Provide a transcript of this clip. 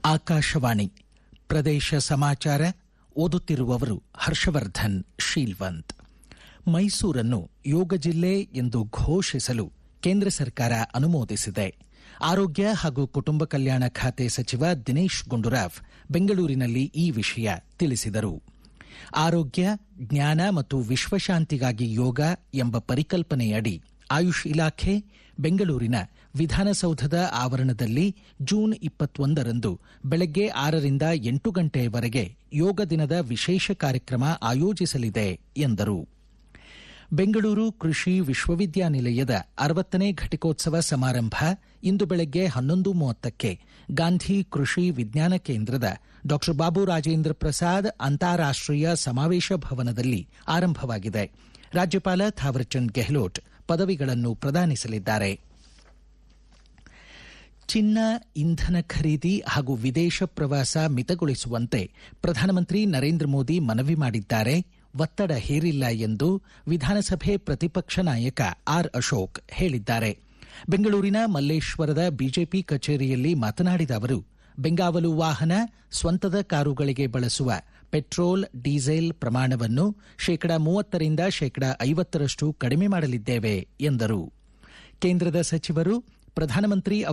ಆಕಾಶವಾಣಿ ಪ್ರದೇಶ ಸಮಾಚಾರ ಓದುತ್ತಿರುವವರು ಹರ್ಷವರ್ಧನ್ ಶೀಲ್ವಂತ್ ಮೈಸೂರನ್ನು ಯೋಗ ಜಿಲ್ಲೆ ಎಂದು ಘೋಷಿಸಲು ಕೇಂದ್ರ ಸರ್ಕಾರ ಅನುಮೋದಿಸಿದೆ ಆರೋಗ್ಯ ಹಾಗೂ ಕುಟುಂಬ ಕಲ್ಯಾಣ ಖಾತೆ ಸಚಿವ ದಿನೇಶ್ ಗುಂಡೂರಾವ್ ಬೆಂಗಳೂರಿನಲ್ಲಿ ಈ ವಿಷಯ ತಿಳಿಸಿದರು ಆರೋಗ್ಯ ಜ್ಞಾನ ಮತ್ತು ವಿಶ್ವಶಾಂತಿಗಾಗಿ ಯೋಗ ಎಂಬ ಪರಿಕಲ್ಪನೆಯಡಿ ಆಯುಷ್ ಇಲಾಖೆ ಬೆಂಗಳೂರಿನ ವಿಧಾನಸೌಧದ ಆವರಣದಲ್ಲಿ ಜೂನ್ ಇಪ್ಪತ್ತೊಂದರಂದು ಬೆಳಗ್ಗೆ ಆರರಿಂದ ಎಂಟು ಗಂಟೆಯವರೆಗೆ ಯೋಗ ದಿನದ ವಿಶೇಷ ಕಾರ್ಯಕ್ರಮ ಆಯೋಜಿಸಲಿದೆ ಎಂದರು ಬೆಂಗಳೂರು ಕೃಷಿ ವಿಶ್ವವಿದ್ಯಾನಿಲಯದ ಅರವತ್ತನೇ ಘಟಿಕೋತ್ಸವ ಸಮಾರಂಭ ಇಂದು ಬೆಳಗ್ಗೆ ಹನ್ನೊಂದು ಮೂವತ್ತಕ್ಕೆ ಗಾಂಧಿ ಕೃಷಿ ವಿಜ್ಞಾನ ಕೇಂದ್ರದ ಡಾ ಬಾಬು ರಾಜೇಂದ್ರ ಪ್ರಸಾದ್ ಅಂತಾರಾಷ್ಟೀಯ ಸಮಾವೇಶ ಭವನದಲ್ಲಿ ಆರಂಭವಾಗಿದೆ ರಾಜ್ಯಪಾಲ ಥಾವರ್ಚಂದ್ ಗೆಹ್ಲೋಟ್ ಪದವಿಗಳನ್ನು ಪ್ರದಾನಿಸಲಿದ್ದಾರೆ ಚಿನ್ನ ಇಂಧನ ಖರೀದಿ ಹಾಗೂ ವಿದೇಶ ಪ್ರವಾಸ ಮಿತಗೊಳಿಸುವಂತೆ ಪ್ರಧಾನಮಂತ್ರಿ ನರೇಂದ್ರ ಮೋದಿ ಮನವಿ ಮಾಡಿದ್ದಾರೆ ಒತ್ತಡ ಹೇರಿಲ್ಲ ಎಂದು ವಿಧಾನಸಭೆ ಪ್ರತಿಪಕ್ಷ ನಾಯಕ ಆರ್ ಅಶೋಕ್ ಹೇಳಿದ್ದಾರೆ ಬೆಂಗಳೂರಿನ ಮಲ್ಲೇಶ್ವರದ ಬಿಜೆಪಿ ಕಚೇರಿಯಲ್ಲಿ ಮಾತನಾಡಿದ ಅವರು ಬೆಂಗಾವಲು ವಾಹನ ಸ್ವಂತದ ಕಾರುಗಳಿಗೆ ಬಳಸುವ ಪೆಟ್ರೋಲ್ ಡೀಸೆಲ್ ಪ್ರಮಾಣವನ್ನು ಶೇಕಡಾ ಮೂವತ್ತರಿಂದ ಶೇಕಡಾ ಐವತ್ತರಷ್ಟು ಕಡಿಮೆ ಮಾಡಲಿದ್ದೇವೆ ಎಂದರು ಕೇಂದ್ರದ ಸಚಿವರು ಪ್ರಧಾನಮಂತ್ರಿ